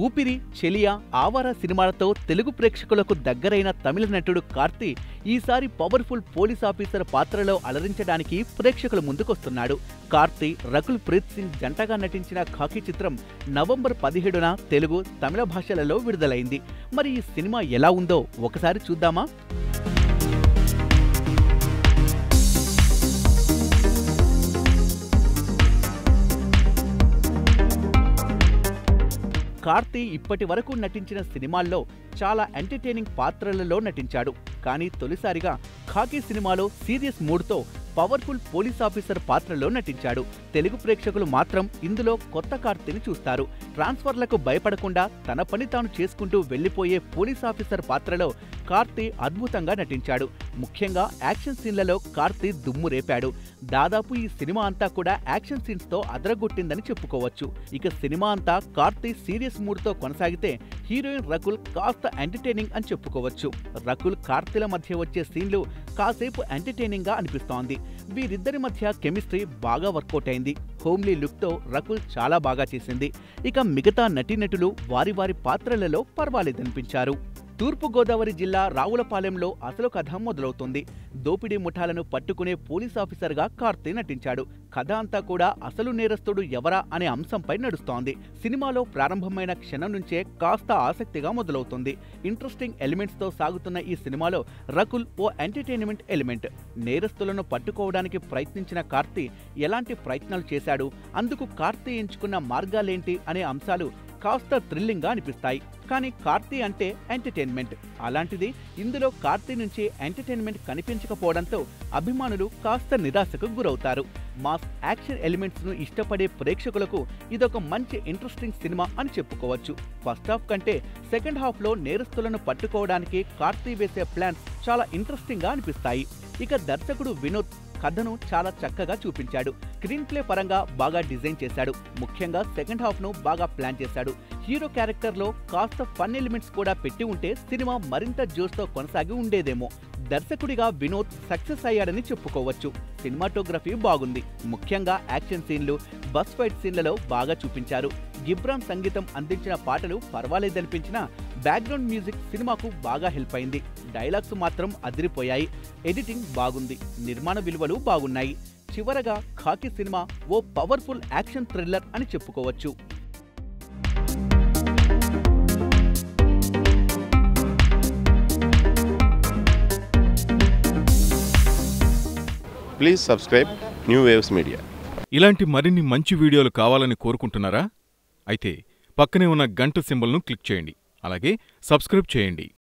ఊపిరి చెలియా ఆవారా సినిమాలతో తెలుగు ప్రేక్షకులకు దగ్గరైన తమిళ నటుడు కార్తీ ఈసారి పవర్ఫుల్ పోలీస్ ఆఫీసర్ పాత్రలో అలరించడానికి ప్రేక్షకుల ముందుకొస్తున్నాడు కార్తీ రకుల్ ప్రీత్ సింగ్ జంటగా నటించిన ఖాకీ చిత్రం నవంబర్ పదిహేడున తెలుగు తమిళ భాషలలో విడుదలైంది మరి ఈ సినిమా ఎలా ఉందో ఒకసారి చూద్దామా కార్తీ ఇప్పటి వరకు నటించిన సినిమాల్లో చాలా ఎంటర్టైనింగ్ పాత్రలలో నటించాడు కానీ తొలిసారిగా ఖాకీ సినిమాలో సీరియస్ మూడ్తో పవర్ఫుల్ పోలీస్ ఆఫీసర్ పాత్రలో నటించాడు తెలుగు ప్రేక్షకులు మాత్రం ఇందులో కొత్త కార్తీని చూస్తారు ట్రాన్స్ఫర్లకు భయపడకుండా తన పని తాను చేసుకుంటూ వెళ్లిపోయే పోలీస్ ఆఫీసర్ పాత్రలో కార్తీ అద్భుతంగా నటించాడు ముఖ్యంగా యాక్షన్ సీన్లలో కార్తీ దుమ్ము రేపాడు దాదాపు ఈ సినిమా అంతా కూడా యాక్షన్ సీన్స్ తో అదరగొట్టిందని చెప్పుకోవచ్చు ఇక సినిమా అంతా కార్తీ సీరియస్ మూడ్ తో కొనసాగితే హీరోయిన్ రకుల్ కాస్త ఎంటర్టైనింగ్ అని చెప్పుకోవచ్చు రకుల్ కార్తీల మధ్య వచ్చే సీన్లు కాసేపు ఎంటర్టైనింగ్ గా అనిపిస్తోంది వీరిద్దరి మధ్య కెమిస్ట్రీ బాగా వర్కౌట్ అయింది హోమ్లీ లుక్ తో రకుల్ చాలా బాగా చేసింది ఇక మిగతా నటీనటులు వారి వారి పాత్రలలో పర్వాలేదనిపించారు తూర్పుగోదావరి జిల్లా రావులపాలెంలో అసలు కథ మొదలవుతుంది దోపిడీ ముఠాలను పట్టుకునే పోలీస్ ఆఫీసర్గా కార్తీ నటించాడు కథ అంతా కూడా అసలు నేరస్తుడు ఎవరా అనే అంశంపై నడుస్తోంది సినిమాలో ప్రారంభమైన క్షణం నుంచే కాస్త ఆసక్తిగా మొదలవుతుంది ఇంట్రెస్టింగ్ ఎలిమెంట్స్ తో సాగుతున్న ఈ సినిమాలో రకుల్ ఓ ఎంటర్టైన్మెంట్ ఎలిమెంట్ నేరస్తులను పట్టుకోవడానికి ప్రయత్నించిన కార్తీ ఎలాంటి ప్రయత్నాలు చేశాడు అందుకు కార్తీ ఎంచుకున్న మార్గాలేంటి అనే అంశాలు కాస్త థ్రిల్లింగ్ గా అనిపిస్తాయి కానీ కార్తీ అంటే ఎంటర్టైన్మెంట్ అలాంటిది ఇందులో కార్తీ నుంచి ఎంటర్టైన్మెంట్ కనిపించకపోవడంతో అభిమానులు కాస్త నిరాశకు గురవుతారు మాస్ యాక్షన్ ఎలిమెంట్స్ ను ఇష్టపడే ప్రేక్షకులకు ఇదొక మంచి ఇంట్రెస్టింగ్ సినిమా అని చెప్పుకోవచ్చు ఫస్ట్ హాఫ్ కంటే సెకండ్ హాఫ్ లో నేరస్తులను పట్టుకోవడానికి కార్తీ వేసే ప్లాన్స్ చాలా ఇంట్రెస్టింగ్ గా అనిపిస్తాయి ఇక దర్శకుడు వినోద్ కథను చాలా చక్కగా చూపించాడు స్క్రీన్ ప్లే పరంగా బాగా డిజైన్ చేశాడు ముఖ్యంగా సెకండ్ హాఫ్ ను బాగా ప్లాన్ చేశాడు హీరో క్యారెక్టర్ లో కాస్త ఫన్ ఎలిమెంట్స్ కూడా పెట్టి ఉంటే సినిమా మరింత జోష్తో కొనసాగి ఉండేదేమో దర్శకుడిగా వినోద్ సక్సెస్ అయ్యాడని చెప్పుకోవచ్చు సినిమాటోగ్రఫీ బాగుంది ముఖ్యంగా యాక్షన్ సీన్లు బస్ ఫైట్ సీన్లలో బాగా చూపించారు గిబ్రాన్ సంగీతం అందించిన పాటలు పర్వాలేదనిపించినా బ్యాక్గ్రౌండ్ మ్యూజిక్ సినిమాకు బాగా హెల్ప్ అయింది డైలాగ్స్ మాత్రం అదిరిపోయాయి ఎడిటింగ్ బాగుంది నిర్మాణ విలువలు బాగున్నాయి చివరగా ఖాకీ సినిమా ఓ పవర్ఫుల్ యాక్షన్ థ్రిల్లర్ అని చెప్పుకోవచ్చు please subscribe new waves media ఇలాంటి మరిన్ని మంచి వీడియోలు కావాలని కోరుకుంటున్నారా అయితే పక్కనే ఉన్న గంట సింబల్ను క్లిక్ చేయండి అలాగే సబ్స్క్రైబ్ చేయండి